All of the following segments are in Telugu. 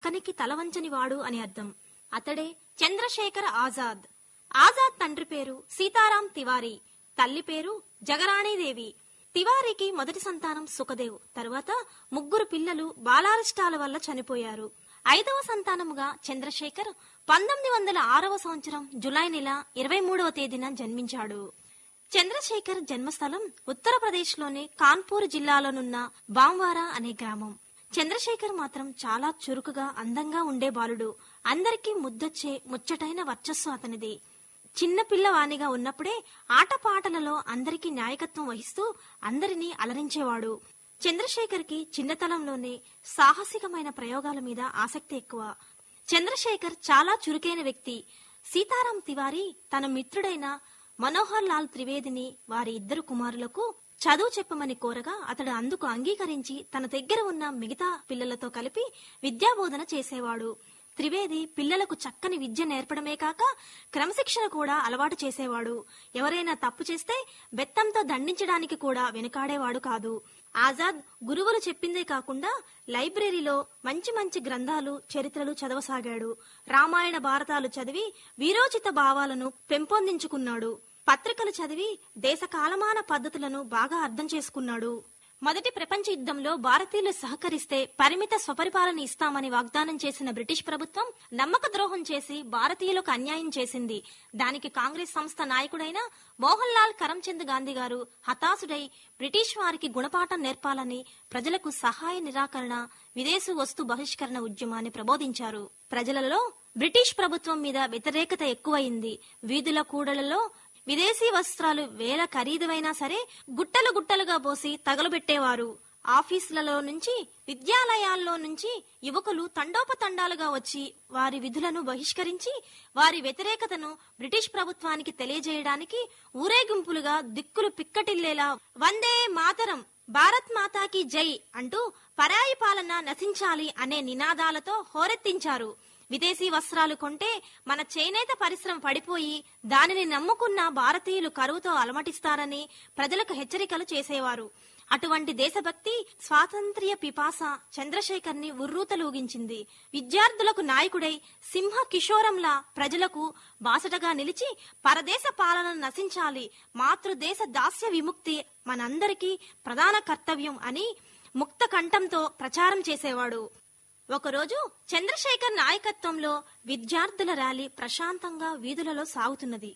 పక్కనికి తలవంచని వాడు అని అర్థం అతడే చంద్రశేఖర్ ఆజాద్ ఆజాద్ తండ్రి పేరు సీతారాం తివారీ తల్లి పేరు జగరాణీదేవి తివారీకి మొదటి సంతానం సుఖదేవ్ తరువాత ముగ్గురు పిల్లలు బాలారిష్టాల వల్ల చనిపోయారు ఐదవ సంతానముగా చంద్రశేఖర్ పంతొమ్మిది వందల ఆరవ సంవత్సరం జులై నెల ఇరవై మూడవ తేదీన జన్మించాడు చంద్రశేఖర్ జన్మస్థలం ఉత్తరప్రదేశ్లోని కాన్పూర్ జిల్లాలోనున్న బాంవారా అనే గ్రామం చంద్రశేఖర్ మాత్రం చాలా చురుకుగా అందంగా ఉండే బాలుడు అందరికీ ముద్దొచ్చే ముచ్చటైన వర్చస్సు అతనిది చిన్న పిల్లవానిగా ఉన్నప్పుడే ఆటపాటలలో అందరికీ నాయకత్వం వహిస్తూ అందరినీ అలరించేవాడు చంద్రశేఖర్ కి చిన్నతనంలోనే సాహసికమైన ప్రయోగాల మీద ఆసక్తి ఎక్కువ చంద్రశేఖర్ చాలా చురుకైన వ్యక్తి సీతారాం తివారీ తన మిత్రుడైన మనోహర్ లాల్ త్రివేదిని వారి ఇద్దరు కుమారులకు చదువు చెప్పమని కోరగా అతడు అందుకు అంగీకరించి తన దగ్గర ఉన్న మిగతా పిల్లలతో కలిపి విద్యాబోధన చేసేవాడు త్రివేది పిల్లలకు చక్కని విద్య నేర్పడమే కాక క్రమశిక్షణ కూడా అలవాటు చేసేవాడు ఎవరైనా తప్పు చేస్తే బెత్తంతో దండించడానికి కూడా వెనుకాడేవాడు కాదు ఆజాద్ గురువులు చెప్పిందే కాకుండా లైబ్రరీలో మంచి మంచి గ్రంథాలు చరిత్రలు చదవసాగాడు రామాయణ భారతాలు చదివి వీరోచిత భావాలను పెంపొందించుకున్నాడు పత్రికలు చదివి దేశ కాలమాన పద్ధతులను బాగా అర్థం చేసుకున్నాడు మొదటి ప్రపంచ యుద్ధంలో భారతీయులు సహకరిస్తే పరిమిత స్వపరిపాలన ఇస్తామని వాగ్దానం చేసిన బ్రిటిష్ ప్రభుత్వం నమ్మక ద్రోహం చేసి భారతీయులకు అన్యాయం చేసింది దానికి కాంగ్రెస్ సంస్థ నాయకుడైన మోహన్ లాల్ కరంచంద్ గాంధీ గారు హతాశుడై బ్రిటిష్ వారికి గుణపాఠం నేర్పాలని ప్రజలకు సహాయ నిరాకరణ విదేశీ వస్తు బహిష్కరణ ఉద్యమాన్ని ప్రబోధించారు ప్రజలలో బ్రిటిష్ ప్రభుత్వం మీద వ్యతిరేకత ఎక్కువయింది వీధుల కూడలలో విదేశీ వస్త్రాలు వేల ఖరీదువైనా సరే గుట్టలు గుట్టలుగా పోసి తగలబెట్టేవారు ఆఫీసులలో నుంచి విద్యాలయాల్లో నుంచి యువకులు తండోపతండాలుగా వచ్చి వారి విధులను బహిష్కరించి వారి వ్యతిరేకతను బ్రిటిష్ ప్రభుత్వానికి తెలియజేయడానికి ఊరేగింపులుగా దిక్కులు పిక్కటిల్లేలా వందే మాతరం భారత్ మాతాకి జై అంటూ పరాయి పాలన నశించాలి అనే నినాదాలతో హోరెత్తించారు విదేశీ వస్త్రాలు కొంటే మన చేనేత పరిశ్రమ పడిపోయి దానిని నమ్ముకున్న భారతీయులు కరువుతో అలమటిస్తారని ప్రజలకు హెచ్చరికలు చేసేవారు అటువంటి దేశభక్తి స్వాతంత్ర్య పిపాస చంద్రశేఖర్ ని ఉర్రూతలూగించింది విద్యార్థులకు నాయకుడై సింహ కిషోరంలా ప్రజలకు బాసటగా నిలిచి పరదేశ పాలన నశించాలి మాతృదేశ దాస్య విముక్తి మనందరికీ ప్రధాన కర్తవ్యం అని ముక్త కంఠంతో ప్రచారం చేసేవాడు ఒకరోజు చంద్రశేఖర్ నాయకత్వంలో విద్యార్థుల ర్యాలీ ప్రశాంతంగా వీధులలో సాగుతున్నది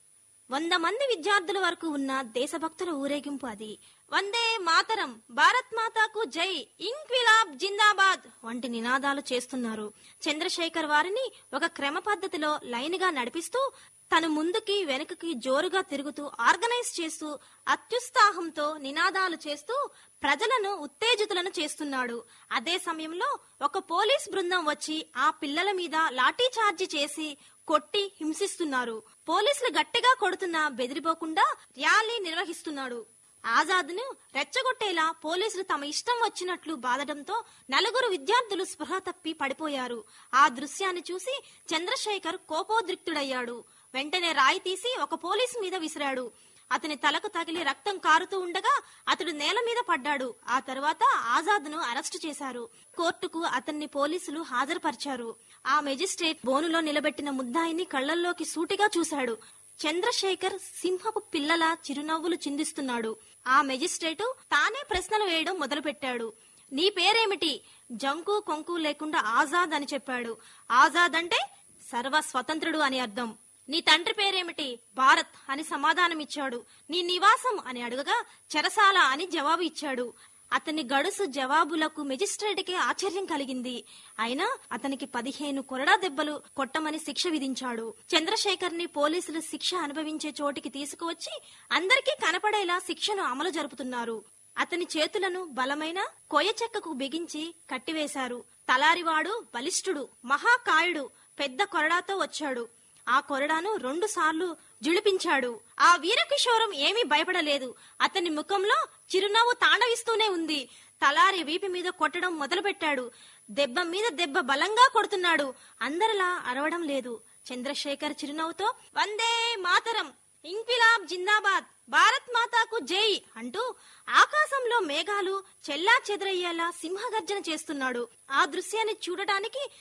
వంద మంది విద్యార్థుల వరకు ఉన్న దేశభక్తుల ఊరేగింపు అది వందే మాతరం భారత్ మాతాకు జై ఇంక్విలాబ్ జిందాబాద్ వంటి నినాదాలు చేస్తున్నారు చంద్రశేఖర్ వారిని ఒక క్రమ పద్ధతిలో లైన్గా నడిపిస్తూ తను ముందుకి వెనుకకి జోరుగా తిరుగుతూ ఆర్గనైజ్ చేస్తూ అత్యుత్సాహంతో నినాదాలు చేస్తూ ప్రజలను ఉత్తేజితులను చేస్తున్నాడు అదే సమయంలో ఒక పోలీస్ బృందం వచ్చి ఆ పిల్లల మీద లాఠీ చార్జి చేసి కొట్టి హింసిస్తున్నారు పోలీసులు గట్టిగా కొడుతున్నా బెదిరిపోకుండా ర్యాలీ నిర్వహిస్తున్నాడు ఆజాద్ను రెచ్చగొట్టేలా పోలీసులు తమ ఇష్టం వచ్చినట్లు బాదడంతో నలుగురు విద్యార్థులు స్పృహ తప్పి పడిపోయారు ఆ దృశ్యాన్ని చూసి చంద్రశేఖర్ కోపోద్రిక్తుడయ్యాడు వెంటనే రాయి తీసి ఒక పోలీసు మీద విసిరాడు అతని తలకు తగిలి రక్తం కారుతూ ఉండగా అతడు నేల మీద పడ్డాడు ఆ తర్వాత ఆజాద్ను అరెస్టు చేశారు కోర్టుకు అతన్ని పోలీసులు హాజరుపరిచారు ఆ మెజిస్ట్రేట్ బోనులో నిలబెట్టిన ముద్దాయిని కళ్లల్లోకి సూటిగా చూశాడు చంద్రశేఖర్ సింహపు పిల్లల చిరునవ్వులు చిందిస్తున్నాడు ఆ మెజిస్ట్రేటు తానే ప్రశ్నలు వేయడం మొదలుపెట్టాడు నీ పేరేమిటి జంకు కొంకు లేకుండా ఆజాద్ అని చెప్పాడు ఆజాద్ అంటే సర్వ స్వతంత్రుడు అని అర్థం నీ తండ్రి పేరేమిటి భారత్ అని సమాధానమిచ్చాడు నీ నివాసం అని అడగగా చెరసాల అని జవాబు ఇచ్చాడు అతని గడుసు జవాబులకు మెజిస్ట్రేట్కి ఆశ్చర్యం కలిగింది అయినా అతనికి పదిహేను కొరడా దెబ్బలు కొట్టమని శిక్ష విధించాడు చంద్రశేఖర్ ని పోలీసులు శిక్ష అనుభవించే చోటికి తీసుకువచ్చి అందరికీ కనపడేలా శిక్షను అమలు జరుపుతున్నారు అతని చేతులను బలమైన కొయ్య చెక్కకు బిగించి కట్టివేశారు తలారివాడు బలిష్ఠుడు మహాకాయుడు పెద్ద కొరడాతో వచ్చాడు ఆ కొరడాను రెండు సార్లు జుళిపించాడు ఆ వీరకిషోరం ఏమీ భయపడలేదు అతని ముఖంలో చిరునవ్వు తాండవిస్తూనే ఉంది తలారి వీపి మీద కొట్టడం మొదలుపెట్టాడు దెబ్బ మీద దెబ్బ బలంగా కొడుతున్నాడు అందరిలా అరవడం లేదు చంద్రశేఖర్ చిరునవ్వుతో వందే మాతరం ఇంక్విలాబ్ జిందాబాద్ భారత్ మాతాకు జై అంటూ ఆకాశంలో మేఘాలు చెల్లా చెదరయ్యేలా సింహగర్జన చేస్తున్నాడు ఆ దృశ్యాన్ని చూడటానికి